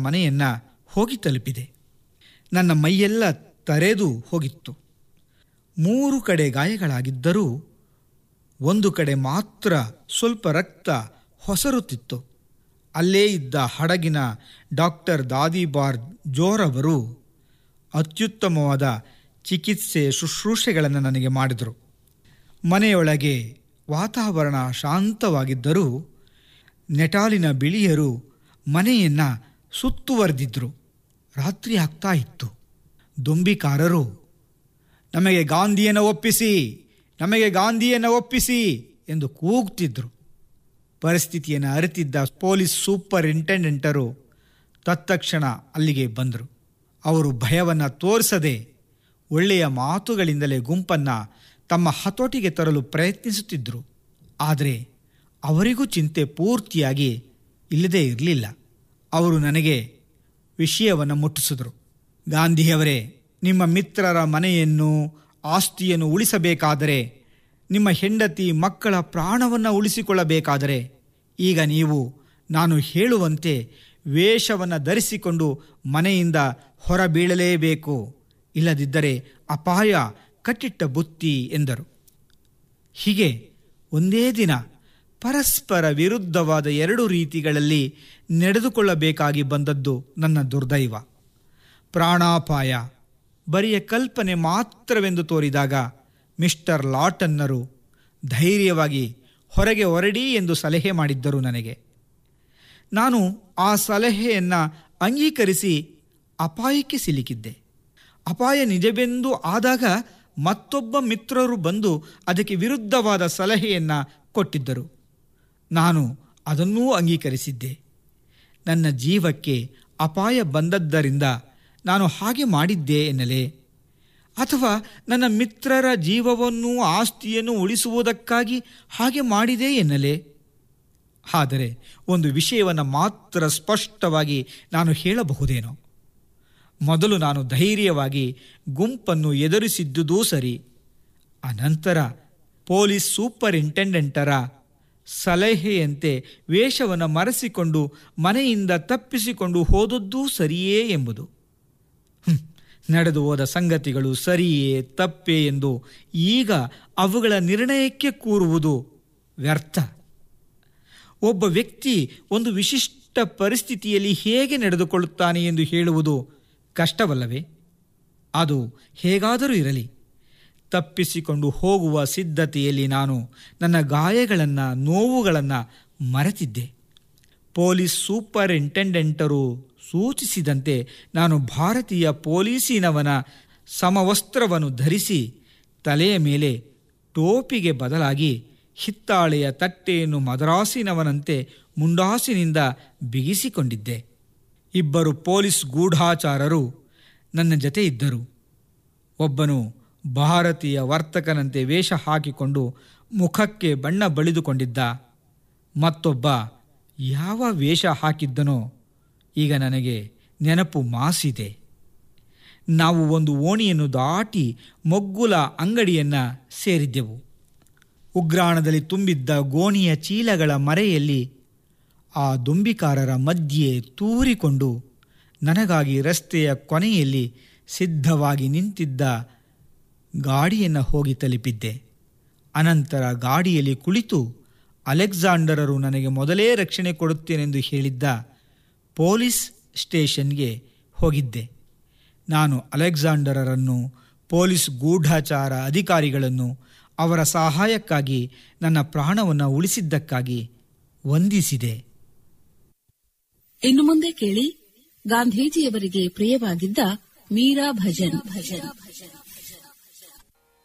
ಮನೆಯನ್ನ ಹೋಗಿ ತಲುಪಿದೆ ನನ್ನ ಮೈಯೆಲ್ಲ ತರೆದು ಹೋಗಿತ್ತು ಮೂರು ಕಡೆ ಗಾಯಗಳಾಗಿದ್ದರೂ ಒಂದು ಕಡೆ ಮಾತ್ರ ಸ್ವಲ್ಪ ರಕ್ತ ಹೊಸರುತ್ತಿತ್ತು ಅಲ್ಲೇ ಇದ್ದ ಹಡಗಿನ ಡಾಕ್ಟರ್ ದಾದಿಬಾರ್ ಜೋರವರು ಅತ್ಯುತ್ತಮವಾದ ಚಿಕಿತ್ಸೆ ಶುಶ್ರೂಷೆಗಳನ್ನು ನನಗೆ ಮಾಡಿದರು ಮನೆಯೊಳಗೆ ವಾತಾವರಣ ಶಾಂತವಾಗಿದ್ದರೂ ನೆಟಾಲಿನ ಬಿಳಿಯರು ಮನೆಯನ್ನು ಸುತ್ತುವರೆದಿದ್ದರು ರಾತ್ರಿ ಆಗ್ತಾ ಇತ್ತು ದೊಂಬಿಕಾರರು ನಮಗೆ ಗಾಂಧಿಯನ್ನು ಒಪ್ಪಿಸಿ ನಮಗೆ ಗಾಂಧಿಯನ್ನು ಒಪ್ಪಿಸಿ ಎಂದು ಕೂಗ್ತಿದ್ರು ಪರಿಸ್ಥಿತಿಯನ್ನು ಅರಿತಿದ್ದ ಪೊಲೀಸ್ ಸೂಪರಿಂಟೆಂಡೆಂಟರು ತತ್ಕ್ಷಣ ಅಲ್ಲಿಗೆ ಬಂದರು ಅವರು ಭಯವನ್ನು ತೋರಿಸದೆ ಒಳ್ಳೆಯ ಮಾತುಗಳಿಂದಲೇ ಗುಂಪನ್ನು ತಮ್ಮ ಹತೋಟಿಗೆ ತರಲು ಪ್ರಯತ್ನಿಸುತ್ತಿದ್ದರು ಆದರೆ ಅವರಿಗೂ ಚಿಂತೆ ಪೂರ್ತಿಯಾಗಿ ಇಲ್ಲದೇ ಇರಲಿಲ್ಲ ಅವರು ನನಗೆ ವಿಷಯವನ್ನು ಮುಟ್ಟಿಸಿದರು ಗಾಂಧಿಯವರೇ ನಿಮ್ಮ ಮಿತ್ರರ ಮನೆಯನ್ನು ಆಸ್ತಿಯನ್ನು ಉಳಿಸಬೇಕಾದರೆ ನಿಮ್ಮ ಹೆಂಡತಿ ಮಕ್ಕಳ ಪ್ರಾಣವನ್ನು ಉಳಿಸಿಕೊಳ್ಳಬೇಕಾದರೆ ಈಗ ನೀವು ನಾನು ಹೇಳುವಂತೆ ವೇಷವನ್ನು ಧರಿಸಿಕೊಂಡು ಮನೆಯಿಂದ ಹೊರಬೀಳಲೇಬೇಕು ಇಲ್ಲದಿದ್ದರೆ ಅಪಾಯ ಕಟ್ಟಿಟ್ಟ ಬುತ್ತಿ ಎಂದರು ಹೀಗೆ ಒಂದೇ ದಿನ ಪರಸ್ಪರ ವಿರುದ್ಧವಾದ ಎರಡು ರೀತಿಗಳಲ್ಲಿ ನಡೆದುಕೊಳ್ಳಬೇಕಾಗಿ ಬಂದದ್ದು ನನ್ನ ದುರ್ದೈವ ಪ್ರಾಣಾಪಾಯ ಬರಿಯ ಕಲ್ಪನೆ ಮಾತ್ರವೆಂದು ತೋರಿದಾಗ ಮಿಸ್ಟರ್ ಲಾಟನ್ನರು ಧೈರ್ಯವಾಗಿ ಹೊರಗೆ ಹೊರಡಿ ಎಂದು ಸಲಹೆ ಮಾಡಿದ್ದರು ನನಗೆ ನಾನು ಆ ಸಲಹೆಯನ್ನು ಅಂಗೀಕರಿಸಿ ಅಪಾಯಕ್ಕೆ ಸಿಲುಕಿದ್ದೆ ಅಪಾಯ ನಿಜವೆಂದು ಆದಾಗ ಮತ್ತೊಬ್ಬ ಮಿತ್ರರು ಬಂದು ಅದಕ್ಕೆ ವಿರುದ್ಧವಾದ ಸಲಹೆಯನ್ನು ಕೊಟ್ಟಿದ್ದರು ನಾನು ಅದನ್ನೂ ಅಂಗೀಕರಿಸಿದ್ದೆ ನನ್ನ ಜೀವಕ್ಕೆ ಅಪಾಯ ಬಂದದ್ದರಿಂದ ನಾನು ಹಾಗೆ ಮಾಡಿದ್ದೆ ಎನ್ನಲೇ ಅಥವಾ ನನ್ನ ಮಿತ್ರರ ಜೀವವನ್ನು ಆಸ್ತಿಯನ್ನು ಉಳಿಸುವುದಕ್ಕಾಗಿ ಹಾಗೆ ಮಾಡಿದೆ ಎನ್ನಲೇ ಆದರೆ ಒಂದು ವಿಷಯವನ್ನು ಮಾತ್ರ ಸ್ಪಷ್ಟವಾಗಿ ನಾನು ಹೇಳಬಹುದೇನೋ ಮೊದಲು ನಾನು ಧೈರ್ಯವಾಗಿ ಗುಂಪನ್ನು ಎದುರಿಸಿದ್ದುದೂ ಸರಿ ಅನಂತರ ಪೊಲೀಸ್ ಸೂಪರಿಂಟೆಂಡೆಂಟರ ಸಲಹೆಯಂತೆ ವೇಷವನ್ನು ಮರೆಸಿಕೊಂಡು ಮನೆಯಿಂದ ತಪ್ಪಿಸಿಕೊಂಡು ಹೋದದ್ದೂ ಸರಿಯೇ ಎಂಬುದು ನಡೆದು ಹೋದ ಸಂಗತಿಗಳು ಸರಿಯೇ ತಪ್ಪೇ ಎಂದು ಈಗ ಅವುಗಳ ನಿರ್ಣಯಕ್ಕೆ ಕೂರುವುದು ವ್ಯರ್ಥ ಒಬ್ಬ ವ್ಯಕ್ತಿ ಒಂದು ವಿಶಿಷ್ಟ ಪರಿಸ್ಥಿತಿಯಲ್ಲಿ ಹೇಗೆ ನಡೆದುಕೊಳ್ಳುತ್ತಾನೆ ಎಂದು ಹೇಳುವುದು ಕಷ್ಟವಲ್ಲವೇ ಅದು ಹೇಗಾದರೂ ಇರಲಿ ತಪ್ಪಿಸಿಕೊಂಡು ಹೋಗುವ ಸಿದ್ಧತೆಯಲ್ಲಿ ನಾನು ನನ್ನ ಗಾಯಗಳನ್ನು ನೋವುಗಳನ್ನು ಮರೆತಿದ್ದೆ ಪೊಲೀಸ್ ಸೂಪರಿಂಟೆಂಡೆಂಟರು ಸೂಚಿಸಿದಂತೆ ನಾನು ಭಾರತೀಯ ಪೊಲೀಸಿನವನ ಸಮವಸ್ತ್ರವನ್ನು ಧರಿಸಿ ತಲೆಯ ಮೇಲೆ ಟೋಪಿಗೆ ಬದಲಾಗಿ ಹಿತ್ತಾಳೆಯ ತಟ್ಟೆಯನ್ನು ಮದ್ರಾಸಿನವನಂತೆ ಮುಂಡಾಸಿನಿಂದ ಬಿಗಿಸಿಕೊಂಡಿದ್ದೆ ಇಬ್ಬರು ಪೊಲೀಸ್ ಗೂಢಾಚಾರರು ನನ್ನ ಜತೆ ಇದ್ದರು ಒಬ್ಬನು ಭಾರತೀಯ ವರ್ತಕನಂತೆ ವೇಷ ಹಾಕಿಕೊಂಡು ಮುಖಕ್ಕೆ ಬಣ್ಣ ಬಳಿದುಕೊಂಡಿದ್ದ ಮತ್ತೊಬ್ಬ ಯಾವ ವೇಷ ಹಾಕಿದ್ದನೋ ಈಗ ನನಗೆ ನೆನಪು ಮಾಸಿದೆ ನಾವು ಒಂದು ಓಣಿಯನ್ನು ದಾಟಿ ಮೊಗ್ಗುಲ ಅಂಗಡಿಯನ್ನು ಸೇರಿದ್ದೆವು ಉಗ್ರಾಣದಲ್ಲಿ ತುಂಬಿದ್ದ ಗೋಣಿಯ ಚೀಲಗಳ ಮರೆಯಲ್ಲಿ ಆ ದುಂಬಿಕಾರರ ಮಧ್ಯೆ ತೂರಿಕೊಂಡು ನನಗಾಗಿ ರಸ್ತೆಯ ಕೊನೆಯಲ್ಲಿ ಸಿದ್ಧವಾಗಿ ನಿಂತಿದ್ದ ಗಾಡಿಯನ್ನು ಹೋಗಿ ತಲುಪಿದ್ದೆ ಅನಂತರ ಗಾಡಿಯಲ್ಲಿ ಕುಳಿತು ಅಲೆಕ್ಸಾಂಡರರು ನನಗೆ ಮೊದಲೇ ರಕ್ಷಣೆ ಕೊಡುತ್ತೇನೆಂದು ಹೇಳಿದ್ದ ಪೊಲೀಸ್ ಸ್ಟೇಷನ್ಗೆ ಹೋಗಿದ್ದೆ ನಾನು ಅಲೆಕ್ಸಾಂಡರರನ್ನು ಪೊಲೀಸ್ ಗೂಢಾಚಾರ ಅಧಿಕಾರಿಗಳನ್ನು ಅವರ ಸಹಾಯಕ್ಕಾಗಿ ನನ್ನ ಪ್ರಾಣವನ್ನು ಉಳಿಸಿದ್ದಕ್ಕಾಗಿ ವಂದಿಸಿದೆ ಇನ್ನು ಮುಂದೆ ಕೇಳಿ ಗಾಂಧೀಜಿಯವರಿಗೆ ಪ್ರಿಯವಾಗಿದ್ದ ಮೀರಾ ಭಜನ್ ಭಜನ್ ಭಜನ್